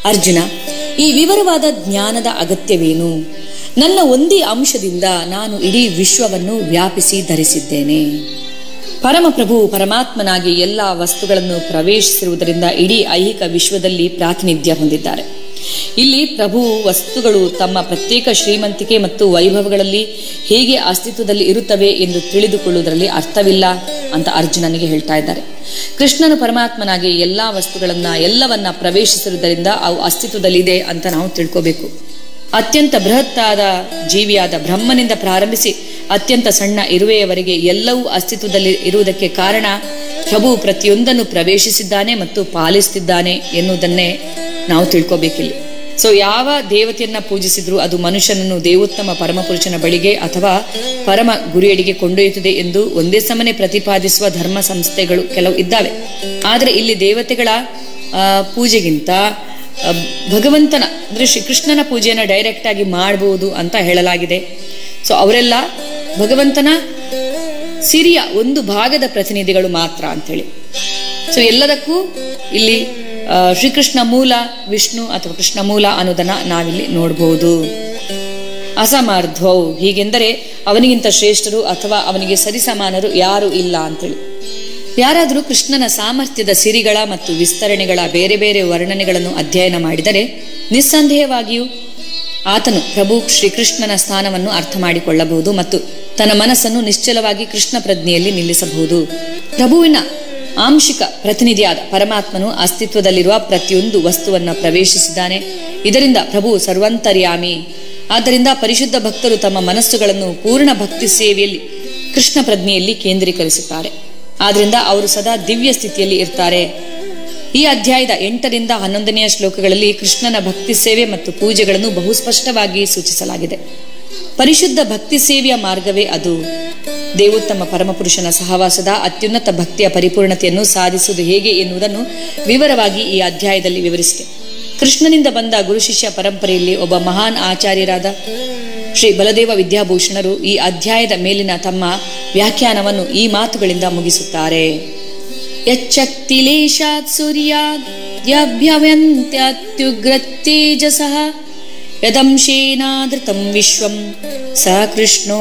ಅರ್ಜುನ ಈ ವಿವರವಾದ ಜ್ಞಾನದ ಅಗತ್ಯವೇನು ನನ್ನ ಒಂದೇ ಅಂಶದಿಂದ ನಾನು ಇಡೀ ವಿಶ್ವವನ್ನು ವ್ಯಾಪಿಸಿ ಧರಿಸಿದ್ದೇನೆ ಪರಮಪ್ರಭು ಪರಮಾತ್ಮನಾಗಿ ಎಲ್ಲ ವಸ್ತುಗಳನ್ನು ಪ್ರವೇಶಿಸಿರುವುದರಿಂದ ಇಡೀ ಐಹಿಕ ವಿಶ್ವದಲ್ಲಿ ಪ್ರಾತಿನಿಧ್ಯ ಹೊಂದಿದ್ದಾರೆ ಇಲ್ಲಿ ಪ್ರಭು ವಸ್ತುಗಳು ತಮ್ಮ ಪ್ರತ್ಯೇಕ ಶ್ರೀಮಂತಿಕೆ ಮತ್ತು ವೈಭವಗಳಲ್ಲಿ ಹೇಗೆ ಅಸ್ತಿತ್ವದಲ್ಲಿ ಇರುತ್ತವೆ ಎಂದು ತಿಳಿದುಕೊಳ್ಳುವುದರಲ್ಲಿ ಅರ್ಥವಿಲ್ಲ ಅಂತ ಅರ್ಜುನನಿಗೆ ಹೇಳ್ತಾ ಇದ್ದಾರೆ ಕೃಷ್ಣನು ಪರಮಾತ್ಮನಾಗಿ ಎಲ್ಲಾ ವಸ್ತುಗಳನ್ನ ಎಲ್ಲವನ್ನ ಪ್ರವೇಶಿಸಿರುವುದರಿಂದ ಅವು ಅಸ್ತಿತ್ವದಲ್ಲಿದೆ ಅಂತ ನಾವು ತಿಳ್ಕೋಬೇಕು ಅತ್ಯಂತ ಬೃಹತ್ತಾದ ಜೀವಿಯಾದ ಬ್ರಹ್ಮನಿಂದ ಪ್ರಾರಂಭಿಸಿ ಅತ್ಯಂತ ಸಣ್ಣ ಇರುವೆಯವರೆಗೆ ಎಲ್ಲವೂ ಅಸ್ತಿತ್ವದಲ್ಲಿ ಇರುವುದಕ್ಕೆ ಕಾರಣ ಪ್ರಭು ಪ್ರತಿಯೊಂದನ್ನು ಪ್ರವೇಶಿಸಿದ್ದಾನೆ ಮತ್ತು ಪಾಲಿಸುತ್ತಿದ್ದಾನೆ ಎನ್ನುವುದನ್ನೇ ನಾವು ತಿಳ್ಕೋಬೇಕಿಲ್ಲಿ ಸೊ ಯಾವ ದೇವತೆಯನ್ನ ಪೂಜಿಸಿದ್ರು ಅದು ಮನುಷ್ಯನನ್ನು ದೇವೋತ್ತಮ ಪರಮಪುರುಷನ ಬಳಿಗೆ ಅಥವಾ ಪರಮ ಗುರಿಯಡಿಗೆ ಕೊಂಡೊಯ್ಯುತ್ತದೆ ಎಂದು ಒಂದೇ ಸಮನೆ ಪ್ರತಿಪಾದಿಸುವ ಧರ್ಮ ಸಂಸ್ಥೆಗಳು ಕೆಲವು ಇದ್ದಾವೆ ಆದರೆ ಇಲ್ಲಿ ದೇವತೆಗಳ ಆ, ಪೂಜೆಗಿಂತ ಆ, ಭಗವಂತನ ಅಂದ್ರೆ ಶ್ರೀಕೃಷ್ಣನ ಪೂಜೆಯನ್ನು ಡೈರೆಕ್ಟ್ ಆಗಿ ಮಾಡಬಹುದು ಅಂತ ಹೇಳಲಾಗಿದೆ ಸೊ ಅವರೆಲ್ಲ ಭಗವಂತನ ಸಿರಿಯ ಒಂದು ಭಾಗದ ಪ್ರತಿನಿಧಿಗಳು ಮಾತ್ರ ಅಂತೇಳಿ ಸೊ ಎಲ್ಲದಕ್ಕೂ ಇಲ್ಲಿ ಆ, ಶ್ರೀಕೃಷ್ಣ ಮೂಲ ವಿಷ್ಣು ಅಥವಾ ಕೃಷ್ಣ ಮೂಲ ಅನ್ನೋದನ್ನ ನಾವಿಲ್ಲಿ ನೋಡಬಹುದು ಅಸಮರ್ಧೌ ಹೀಗೆಂದರೆ ಅವನಿಗಿಂತ ಶ್ರೇಷ್ಠರು ಅಥವಾ ಅವನಿಗೆ ಸರಿಸಮಾನರು ಯಾರು ಇಲ್ಲ ಅಂತೇಳಿ ಯಾರಾದರೂ ಕೃಷ್ಣನ ಸಾಮರ್ಥ್ಯದ ಸಿರಿಗಳ ಮತ್ತು ವಿಸ್ತರಣೆಗಳ ಬೇರೆ ಬೇರೆ ವರ್ಣನೆಗಳನ್ನು ಅಧ್ಯಯನ ಮಾಡಿದರೆ ನಿಸ್ಸಂದೇಹವಾಗಿಯೂ ಆತನು ಪ್ರಭು ಶ್ರೀಕೃಷ್ಣನ ಸ್ಥಾನವನ್ನು ಅರ್ಥ ಮಾಡಿಕೊಳ್ಳಬಹುದು ಮತ್ತು ತನ್ನ ಮನಸ್ಸನ್ನು ನಿಶ್ಚಲವಾಗಿ ಕೃಷ್ಣ ಪ್ರಜ್ಞೆಯಲ್ಲಿ ನಿಲ್ಲಿಸಬಹುದು ಪ್ರಭುವಿನ ಆಂಶಿಕ ಪ್ರತಿನಿಧಿಯಾದ ಪರಮಾತ್ಮನು ಅಸ್ತಿತ್ವದಲ್ಲಿರುವ ಪ್ರತಿಯೊಂದು ವಸ್ತುವನ್ನ ಪ್ರವೇಶಿಸಿದ್ದಾನೆ ಇದರಿಂದ ಪ್ರಭು ಸರ್ವಂತರ್ಯಾಮಿ ಆದ್ದರಿಂದ ಪರಿಶುದ್ಧ ಭಕ್ತರು ತಮ್ಮ ಮನಸ್ಸುಗಳನ್ನು ಪೂರ್ಣ ಭಕ್ತಿ ಸೇವೆಯಲ್ಲಿ ಕೃಷ್ಣ ಪ್ರಜ್ಞೆಯಲ್ಲಿ ಕೇಂದ್ರೀಕರಿಸುತ್ತಾರೆ ಆದ್ರಿಂದ ಅವರು ಸದಾ ದಿವ್ಯ ಸ್ಥಿತಿಯಲ್ಲಿ ಇರ್ತಾರೆ ಈ ಅಧ್ಯಾಯದ ಎಂಟರಿಂದ ಹನ್ನೊಂದನೆಯ ಶ್ಲೋಕಗಳಲ್ಲಿ ಕೃಷ್ಣನ ಭಕ್ತಿ ಸೇವೆ ಮತ್ತು ಪೂಜೆಗಳನ್ನು ಬಹು ಸ್ಪಷ್ಟವಾಗಿ ಸೂಚಿಸಲಾಗಿದೆ ಪರಿಶುದ್ಧ ಭಕ್ತಿ ಸೇವೆಯ ಮಾರ್ಗವೇ ಅದು ದೇವೋತ್ತಮ ಪರಮಪುರುಷನ ಸಹವಾಸದ ಅತ್ಯುನ್ನತ ಭಕ್ತಿಯ ಪರಿಪೂರ್ಣತೆಯನ್ನು ಸಾಧಿಸುವುದು ಹೇಗೆ ಎನ್ನುವುದನ್ನು ವಿವರವಾಗಿ ಈ ಅಧ್ಯಾಯದಲ್ಲಿ ವಿವರಿಸಿದೆ ಕೃಷ್ಣನಿಂದ ಬಂದ ಗುರು ಶಿಷ್ಯ ಪರಂಪರೆಯಲ್ಲಿ ಒಬ್ಬ ಮಹಾನ್ ಆಚಾರ್ಯರಾದ ಶ್ರೀ ಬಲದೇವ ವಿದ್ಯಾಭೂಷಣರು ಈ ಅಧ್ಯಾಯದ ಮೇಲಿನ ತಮ್ಮ ವ್ಯಾಖ್ಯಾನವನ್ನು ಈ ಮಾತುಗಳಿಂದ ಮುಗಿಸುತ್ತಾರೆ ಯಚ್ಚಕ್ತಿಲೇಶಾತ್ ಸೂರ್ಯಾದ್ ಯಭ್ಯವ್ಯಂತ್ಯತ್ಯುಗ್ರತ್ತೇಜಸಃ ಯದಂಶೇನಾದೃತಂ ವಿಶ್ವಂ ಸ ಕೃಷ್ಣೋ